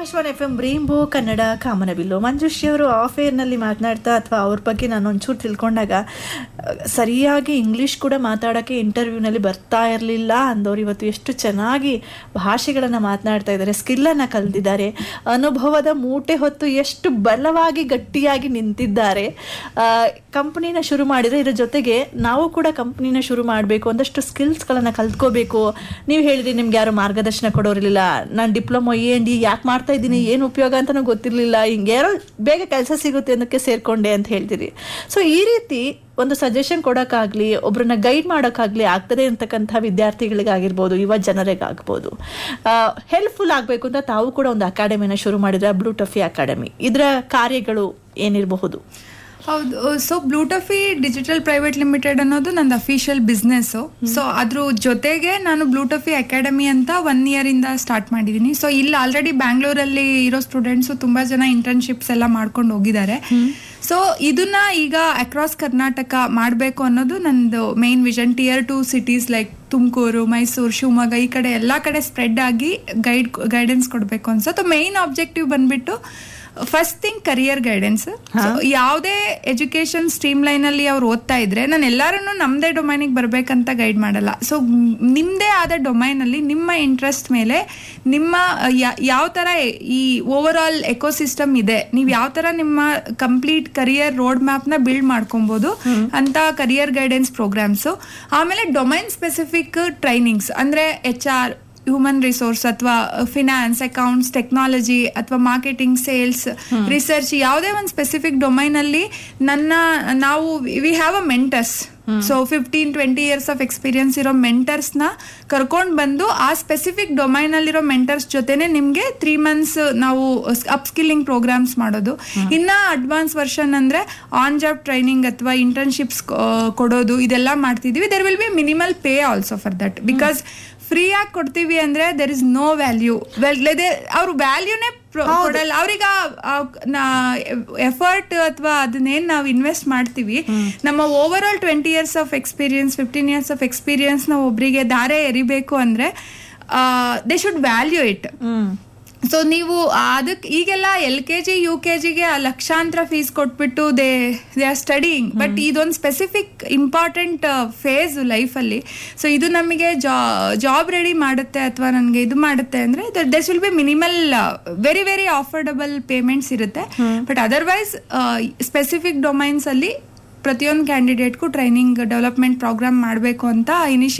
Akashvani F M Rainbow Kannada ಕಾಮನಬಿಲ್ಲು ಮಂಜುಶ್ರೀ ಅವರು of ಏರ್ನಲ್ಲಿ ಮಾತನಾಡ್ತಾ ಅಥವಾ ಅವ್ರ ಬಗ್ಗೆ ನಾನು ಒಂಚೂರು ತಿಳ್ಕೊಂಡಾಗ ಅಹ್, ಸರಿಯಾಗಿ ಇಂಗ್ಲೀಷ್ ಕೂಡ ಮಾತಾಡೋಕ್ಕೆ ಇಂಟರ್ವ್ಯೂನಲ್ಲಿ ಬರ್ತಾ ಇರಲಿಲ್ಲ ಅಂದವ್ರು ಇವತ್ತು ಎಷ್ಟು ಚೆನ್ನಾಗಿ ಭಾಷೆಗಳನ್ನು ಮಾತನಾಡ್ತಾ ಇದ್ದಾರೆ ಸ್ಕಿಲ್ಲನ್ನು ಕಲ್ತಿದ್ದಾರೆ ಅನುಭವದ ಮೂಟೆ ಹೊತ್ತು ಎಷ್ಟು ಬಲವಾಗಿ ಗಟ್ಟಿಯಾಗಿ ನಿಂತಿದ್ದಾರೆ ಕಂಪ್ನಿನ ಶುರು ಮಾಡಿದರೆ ಇದ್ರ ಜೊತೆಗೆ ನಾವು ಕೂಡ ಕಂಪ್ನಿನ ಶುರು ಮಾಡಬೇಕು ಒಂದಷ್ಟು ಸ್ಕಿಲ್ಸ್ಗಳನ್ನು ಕಲ್ತ್ಕೋಬೇಕು ನೀವು ಹೇಳಿದ್ರಿ ನಿಮ್ಗೆ ಯಾರು ಮಾರ್ಗದರ್ಶನ ಕೊಡೋರಿಲ್ಲ ನಾನು ಡಿಪ್ಲೊಮೊ ಎ ಎನ್ ಡಿ ಯಾಕೆ ಮಾಡ್ತಾ ಇದ್ದೀನಿ ಏನು ಉಪಯೋಗ ಅಂತಲೂ ಗೊತ್ತಿರಲಿಲ್ಲ ಹಿಂಗೆ ಯಾರೋ ಬೇಗ ಕೆಲಸ ಸಿಗುತ್ತೆ ಅನ್ನೋಕ್ಕೆ ಸೇರ್ಕೊಂಡೆ ಅಂತ ಹೇಳ್ತೀರಿ ಸೊ ಈ ರೀತಿ ಒಂದು ಸಜೆಷನ್ ಕೊಡೋಕ್ಕಾಗಲಿ ಒಬ್ಬರನ್ನ ಗೈಡ್ ಮಾಡೋಕ್ಕಾಗಲಿ ಆಗ್ತದೆ ಅಂತಕ್ಕಂಥ ವಿದ್ಯಾರ್ಥಿಗಳಿಗಾಗಿರ್ಬೋದು ಯುವ ಜನರಿಗಾಗ್ಬೋದು ಹೆಲ್ಪ್ಫುಲ್ ಆಗಬೇಕು ಅಂತ ತಾವು ಕೂಡ ಒಂದು ಅಕಾಡೆಮಿನ ಶುರು ಮಾಡಿದ್ರೆ ಬ್ಲೂ ಟಫಿ ಅಕಾಡೆಮಿ ಇದರ ಕಾರ್ಯಗಳು ಏನಿರಬಹುದು ಹೌದು ಸೊ ಬ್ಲೂಟಫಿ ಡಿಜಿಟಲ್ ಪ್ರೈವೇಟ್ ಲಿಮಿಟೆಡ್ ಅನ್ನೋದು ನಂದು ಅಫಿಷಿಯಲ್ ಬಿಸ್ನೆಸ್ ಸೊ ಅದ್ರ ಜೊತೆಗೆ ನಾನು ಬ್ಲೂಟಫಿ ಅಕಾಡೆಮಿ ಅಂತ ಒನ್ ಇಯರ್ ಇಂದ ಸ್ಟಾರ್ಟ್ ಮಾಡಿದ್ದೀನಿ ಸೊ ಇಲ್ಲಿ ಆಲ್ರೆಡಿ ಬ್ಯಾಂಗ್ಳೂರಲ್ಲಿ ಇರೋ ಸ್ಟೂಡೆಂಟ್ಸ್ ತುಂಬಾ ಜನ ಇಂಟರ್ನ್ಶಿಪ್ಸ್ ಎಲ್ಲ ಮಾಡ್ಕೊಂಡು ಹೋಗಿದ್ದಾರೆ ಸೊ ಇದನ್ನ ಈಗ ಅಕ್ರಾಸ್ ಕರ್ನಾಟಕ ಮಾಡಬೇಕು ಅನ್ನೋದು ನಂದು main vision tier two cities like Tumakuru Mysuru Shivamogga ಈ ಕಡೆ ಎಲ್ಲ ಕಡೆ ಸ್ಪ್ರೆಡ್ ಆಗಿ ಗೈಡ್ ಗೈಡೆನ್ಸ್ ಕೊಡಬೇಕು ಅನ್ಸುತ್ತೆ ಮೇನ್ ಆಬ್ಜೆಕ್ಟಿವ್ ಬಂದ್ಬಿಟ್ಟು ಫಸ್ಟ್ ಥಿಂಗ್ ಕರಿಯರ್ ಗೈಡೆನ್ಸ್ ಯಾವುದೇ ಎಜುಕೇಶನ್ ಸ್ಟ್ರೀಮ್ ಲೈನ್ ಅಲ್ಲಿ ಅವ್ರು ಓದ್ತಾ ಇದ್ರೆ ನಾನು ಎಲ್ಲಾರನ್ನು ನಮ್ದೇ ಡೊಮೈನಿಗೆ ಬರ್ಬೇಕಂತ ಗೈಡ್ ಮಾಡಲ್ಲ ಸೊ ನಿಮ್ದೇ ಆದ ಡೊಮೈನ್ ಅಲ್ಲಿ ನಿಮ್ಮ ಇಂಟ್ರೆಸ್ಟ್ ಮೇಲೆ ನಿಮ್ಮ ಯಾವ ತರ ಈ ಓವರ್ ಆಲ್ ಎಕೋಸಿಸ್ಟಮ್ ಇದೆ ನೀವು ಯಾವ ತರ ನಿಮ್ಮ ಕಂಪ್ಲೀಟ್ ಕರಿಯರ್ ರೋಡ್ ಮ್ಯಾಪ್ ನ ಬಿಲ್ಡ್ ಮಾಡ್ಕೊಬಹುದು ಅಂತ ಕರಿಯರ್ ಗೈಡೆನ್ಸ್ ಪ್ರೋಗ್ರಾಮ್ಸ್ ಆಮೇಲೆ ಡೊಮೈನ್ ಸ್ಪೆಸಿಫಿಕ್ ಟ್ರೈನಿಂಗ್ಸ್ ಅಂದ್ರೆ ಎಚ್ ಆರ್ ಹ್ಯೂಮನ್ ರಿಸೋರ್ಸ್ ಅಥವಾ ಫಿನಾನ್ಸ್ ಅಕೌಂಟ್ಸ್ ಟೆಕ್ನಾಲಜಿ ಅಥವಾ ಮಾರ್ಕೆಟಿಂಗ್ ಸೇಲ್ಸ್ ರಿಸರ್ಚ್ ಯಾವುದೇ ಒಂದು ಸ್ಪೆಸಿಫಿಕ್ ಡೊಮೈನ್ ಅಲ್ಲಿ ನನ್ನ ನಾವು we have a mentors so fifteen twenty years of experience ಇರೋ ಮೆಂಟರ್ಸ್ ನ ಕರ್ಕೊಂಡು ಬಂದು ಆ ಸ್ಪೆಸಿಫಿಕ್ ಡೊಮೈನ್ ಅಲ್ಲಿರೋ ಮೆಂಟರ್ಸ್ ಜೊತೆನೆ ನಿಮ್ಗೆ ತ್ರೀ ಮಂತ್ಸ್ ನಾವು ಅಪ್ ಸ್ಕಿಲ್ಲಿಂಗ್ ಪ್ರೋಗ್ರಾಮ್ಸ್ ಮಾಡೋದು ಇನ್ನ ಅಡ್ವಾನ್ಸ್ ವರ್ಷನ್ ಅಂದ್ರೆ ಆನ್ ಜಾಬ್ ಟ್ರೈನಿಂಗ್ ಅಥವಾ ಇಂಟರ್ನ್ಶಿಪ್ಸ್ ಕೊಡೋದು ಇದೆಲ್ಲ ಮಾಡ್ತಿದೀವಿ there will be minimal pay also for that because free ಆಗಿ ಕೊಡ್ತೀವಿ ಅಂದ್ರೆ ದೆರ್ ಇಸ್ ನೋ ವ್ಯಾಲ್ಯೂ ಅವ್ರ ವ್ಯಾಲ್ಯೂನೇ ಕೊಡಲ್ಲ ಅವ್ರಿಗೆ ಎಫರ್ಟ್ ಅಥವಾ ಅದನ್ನೇನ್ ನಾವು ಇನ್ವೆಸ್ಟ್ ಮಾಡ್ತೀವಿ ನಮ್ಮ overall twenty years of experience fifteen years of experience ನಾವು ಒಬ್ರಿಗೆ ದಾರೆ ಎರಿಬೇಕು ಅಂದ್ರೆ they should value it so ನೀವು ಅದಕ್ಕೆ ಈಗೆಲ್ಲ L K G U K ಜಿಗೆ ಲಕ್ಷಾಂತರ ಫೀಸ್ ಕೊಟ್ಬಿಟ್ಟು they they are studying but ಇದೊಂದು ಸ್ಪೆಸಿಫಿಕ್ ಇಂಪಾರ್ಟೆಂಟ್ ಫೇಸ್ ಲೈಫಲ್ಲಿ ಸೊ ಇದು ನಮಗೆ ಜಾಬ್ ರೆಡಿ ಮಾಡುತ್ತೆ ಅಥವಾ ನನಗೆ ಇದು ಮಾಡುತ್ತೆ ಅಂದರೆ thus will be minimal very very affordable payments ಇರುತ್ತೆ ಬಟ್ ಅದರ್ವೈಸ್ ಸ್ಪೆಸಿಫಿಕ್ ಡೊಮೈನ್ಸ್ ಅಲ್ಲಿ ಪ್ರತಿಯೊಂದು ಕ್ಯಾಂಡಿಡೇಟ್ಗೂ ಟ್ರೈನಿಂಗ್ ಡೆವಲಪ್ಮೆಂಟ್ ಪ್ರೋಗ್ರಾಮ್ ಮಾಡಬೇಕು ಅಂತ ಇನಿಷಿಯೇಟ್